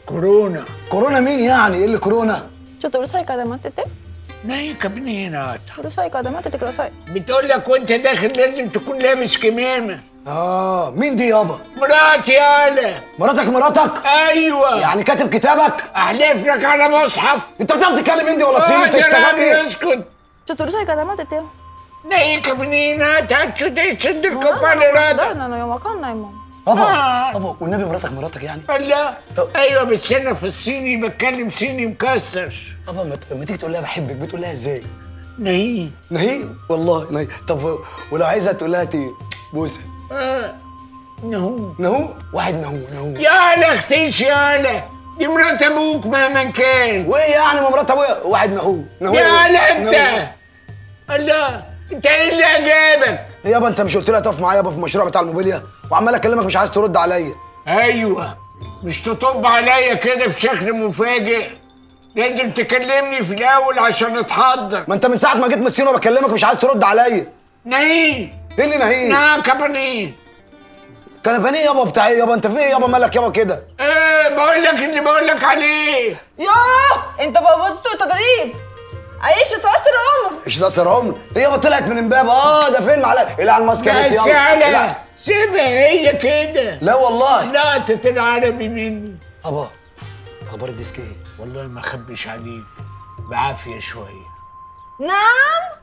كورونا كورونا مين يعني ايه اللي كورونا ちょっとうるさいから待ってて نايك ابنينات うるさいから待っててください بتقول لك وانت داخل لازم تكون لابس كمامه اه مين دي يابا مراتي يالا مراتك مراتك ايوه يعني كاتب كتابك احلف لك على مصحف انت بتعرف تتكلم هندي ولا صيني انت آه، يا بتشتغل راجل لي اسكت ちょっとうるさいから待っててよ نايك ابنينات هاتشو دي تشد もうなん الكوبا だ誰 لراجل なのよわかんないもん بابا آه. بابا والنبي مراتك مراتك يعني لا طب- ايوه بس انا في الصيني بتكلم صيني مكسر بابا ما ت- ما تيجي تقول لها بحبك بتقول لها ازاي نهي نهي والله نهي طب ولو عايزها تقول لها تي بوسه آه. نهو نهو واحد نهو نهو يالا اختيش يالا دي مرات ابوك مهما كان وايه يعني ما مرات ابويا واحد نهو نهو يالا نهو. انت الله انت ايه اللي عجبك يابا انت مش قلت لها تقف معايا يابا في المشروع بتاع الموبيليا وعمال اكلمك مش عايز ترد عليا ايوه مش تطب عليا كده في شكل مفاجئ لازم تكلمني في الاول عشان اتحضر ما انت من ساعه ما جيت من الصين وبكلمك مش عايز ترد عليا نهي ايه اللي نهي نعم كبني كان بني يابا بتاع ايه يابا انت في ايه يابا مالك يابا كده ايه بقول لك اللي بقول لك عليه ياه انت بوظتوا التدريب عيش تأثر عمر ايش ده سرهم ايه يابا طلعت من امبابه اه ده فيلم على ايه على الماسك يا بنت بس يلا على لا. سيبها هي كده لا والله لا تتل عربي مني بابا اخبار الديسك ايه والله ما اخبيش عليك بعافيه شويه نعم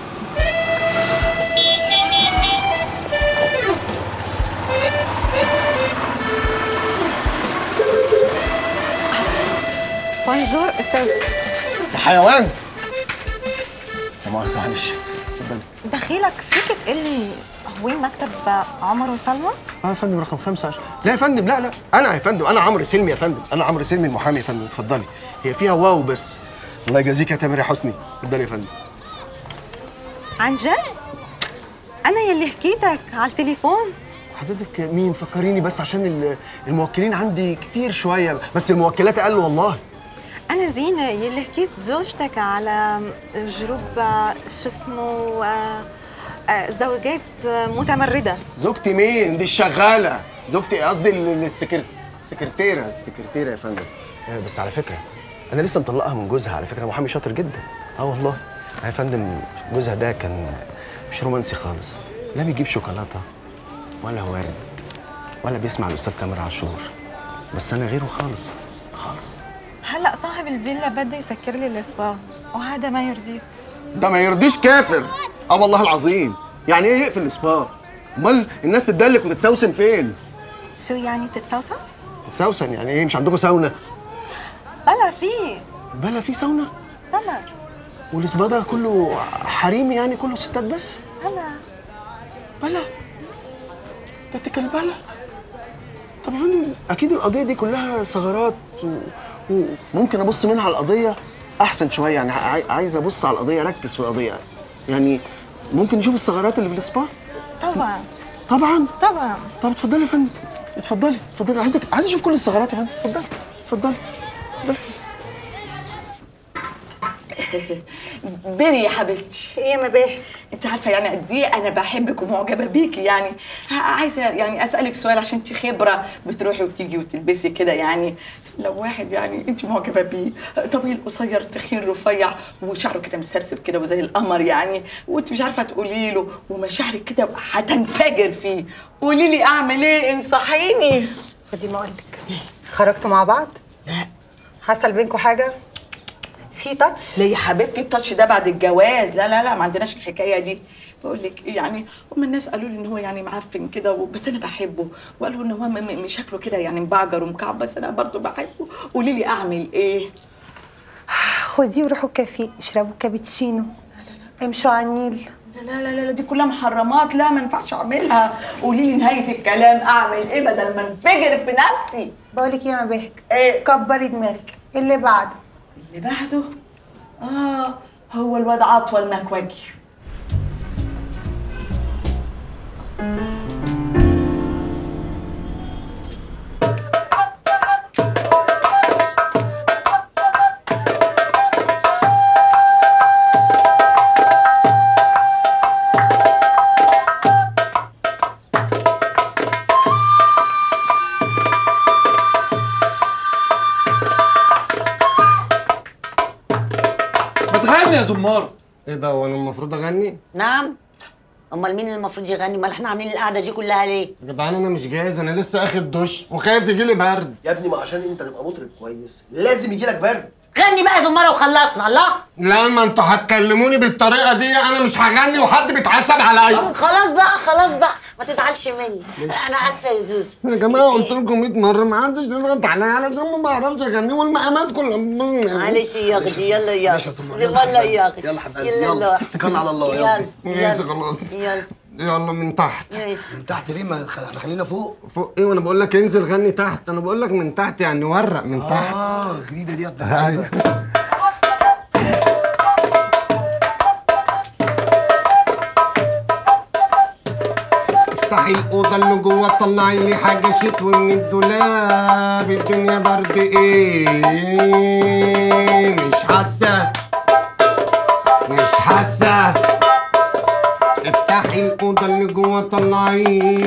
بونجور استاذ يا حيوان لا مؤاخذة معلش اتفضلي دخيلك فيك تقول لي وين مكتب عمر وسلمى؟ اه يا فندم رقم 15 لا يا فندم لا لا انا يا فندم انا عمرو سلمي يا فندم انا عمرو سلمي المحامي يا فندم اتفضلي هي فيها واو بس الله يجازيك يا تامر يا حسني اتفضلي يا فندم عن جد؟ أنا يلي حكيتك على التليفون حضرتك مين فكريني بس عشان ال- الموكلين عندي كتير شويه بس الموكلات اقل والله أنا زينة يلي حكيت زوجتك على جروب آه، شو اسمه آه، آه، زوجات آه، متمردة زوجتي مين دي الشغاله زوجتي قصدي ال- ال- السكر... السكرتيره السكرتيره يا فندم آه بس على فكره انا لسه مطلقها من جوزها على فكره محامي شاطر جدا اه والله آه يا فندم جوزها ده كان مش رومانسي خالص لا بيجيب شوكولاته ولا وارد ولا بيسمع الاستاذ تامر عاشور بس انا غيره خالص خالص هلا صاحب الفيلا بده يسكر لي السبا وهذا ما يرضيك ده ما يرضيش كافر اه والله العظيم يعني ايه يقفل السبا امال الناس تدلك وتتسوسن فين شو يعني تتسوسن؟ تتسوسن يعني ايه مش عندكم ساونا بلا في بلا في ساونا بلا والسبا ده كله حريمي يعني كله ستات بس بلا بلا جاتك البلا طب يا فندم اكيد القضيه دي كلها ثغرات و- وممكن ابص منها على القضيه احسن شويه يعني عاي- عايز ابص على القضيه اركز في القضيه يعني ممكن نشوف الثغرات اللي في السبا طبعا طبعا طبعا طب اتفضلي يا فندم اتفضلي اتفضلي عايزك عايز اشوف كل الثغرات يا فندم اتفضلي اتفضلي اتفضلي بيري يا حبيبتي ايه ما بيه انت عارفه يعني قد ايه انا بحبك ومعجبه بيكي يعني ع- عايزه يعني اسالك سؤال عشان انت خبره بتروحي وتيجي وتلبسي كده يعني لو واحد يعني انت معجبه بيه طويل قصير تخين رفيع وشعره كده مسرسب كده وزي القمر يعني وانت مش عارفه تقولي له ومشاعرك كده هتنفجر فيه قولي لي اعمل ايه انصحيني خدي ما اقول لك خرجتوا مع بعض؟ لا حصل بينكم حاجه؟ في تاتش؟ ليه يا حبيبتي التاتش ده بعد الجواز لا لا لا ما عندناش الحكايه دي بقول لك إيه يعني هم الناس قالوا لي ان هو يعني معفن كده و- بس انا بحبه وقالوا ان هو م- م- شكله كده يعني مبعجر ومكعب بس انا برضو بحبه قولي لي اعمل ايه خديه وروحوا كافيه اشربوا كابتشينو امشوا على النيل لا لا لا لا دي كلها محرمات لا ما ينفعش اعملها قولي لي نهايه الكلام اعمل ايه بدل ما انفجر في نفسي بقول لك ايه يا مباهج ايه كبري دماغك اللي بعده اللي بعده اه هو الواد عطوه المكوجي غني يا زمار ايه ده وانا المفروض اغني؟ نعم امال مين اللي المفروض يغني امال احنا عاملين القعده دي كلها ليه يا جدعان انا مش جاهز انا لسه اخد دش وخايف يجي لي برد يا ابني ما عشان انت تبقى مطرب كويس لازم يجي لك برد غني بقى يا زماره وخلصنا الله لا ما انتوا هتكلموني بالطريقه دي انا مش هغني وحد بيتعصب عليا خلاص بقى خلاص بقى ما تزعلش مني انا اسفه يا زوزو يا جماعه قلت لكم 100 مره ما حدش يضغط عليا علشان ما بعرفش اغني والمقامات كلها معلش يا اختي يلا يا ماشي يا اختي سمر، يلا يا اختي يلا حبيبي يلا يلا يلا اتكلنا على الله يلا يلا ماشي يلا خلاص يلا يلا من تحت ماشي من تحت ليه ما خل- احنا خلينا فوق فوق ايه وانا بقول لك انزل غني تحت انا بقول لك من تحت يعني ورق من تحت اه جديده دي يا ابني ايوه افتحي الاوضه اللي جوه طلعي لي حاجه شتوي من الدولاب الدنيا برد ايه مش حاسه مش حاسه افتحي الاوضه اللي جوه طلعي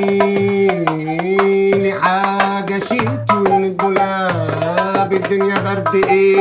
لي حاجه شتوي من الدولاب الدنيا برد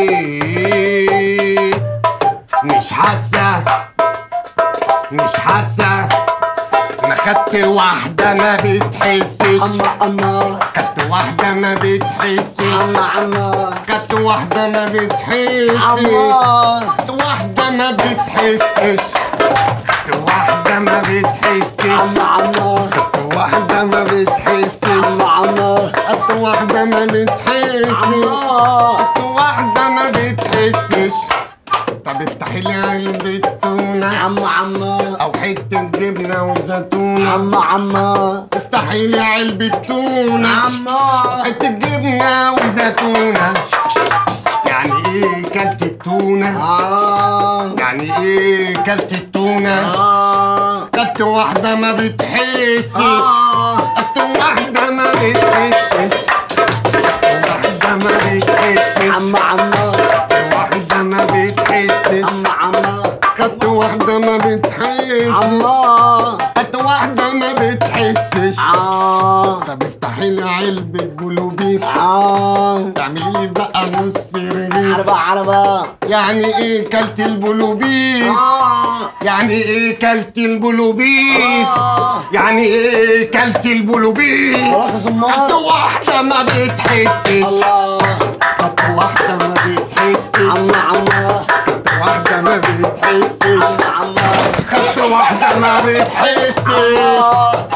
ايه مش حاسه مش حاسه انا خدت واحده ما بتحسش اما اما خدت واحده ما بتحسش اما اما خدت واحده ما بتحسش اما خدت واحده ما بتحسش خدت واحده ما بتحسش اما اما خدت واحده ما بتحسش اما اما خدت واحده ما بتحسش خدت واحده ما بتحسش طب افتحي لي علبة تونة عم عم أو حتة جبنة وزيتونة عم عم افتحي لي علبة تونة عم حتة جبنة وزيتونة يعني ايه كلت التونة؟ اه يعني ايه كلت التونة؟ اه خدت واحدة ما بتحسش آه. خدت واحدة ما بتحسش واحدة ما بتحسش عم عم واحدة ما بتحسش عم عم خدت واحدة ما بتحسش عم خدت واحدة ما بتحسش اه طب افتحي لي علبة بلوبيف اه تعملي لي بقى نص رغيف عربة عربة يعني ايه كلت البلوبيف اه يعني ايه كلت البلوبيف آه. يعني ايه كلت البلوبيف خلاص يا خدت سمار واحدة ما بتحسش الله خدت واحدة ما بتحسش عم عم خدت واحدة ما بتحسش عم خدت واحدة ما بتحسش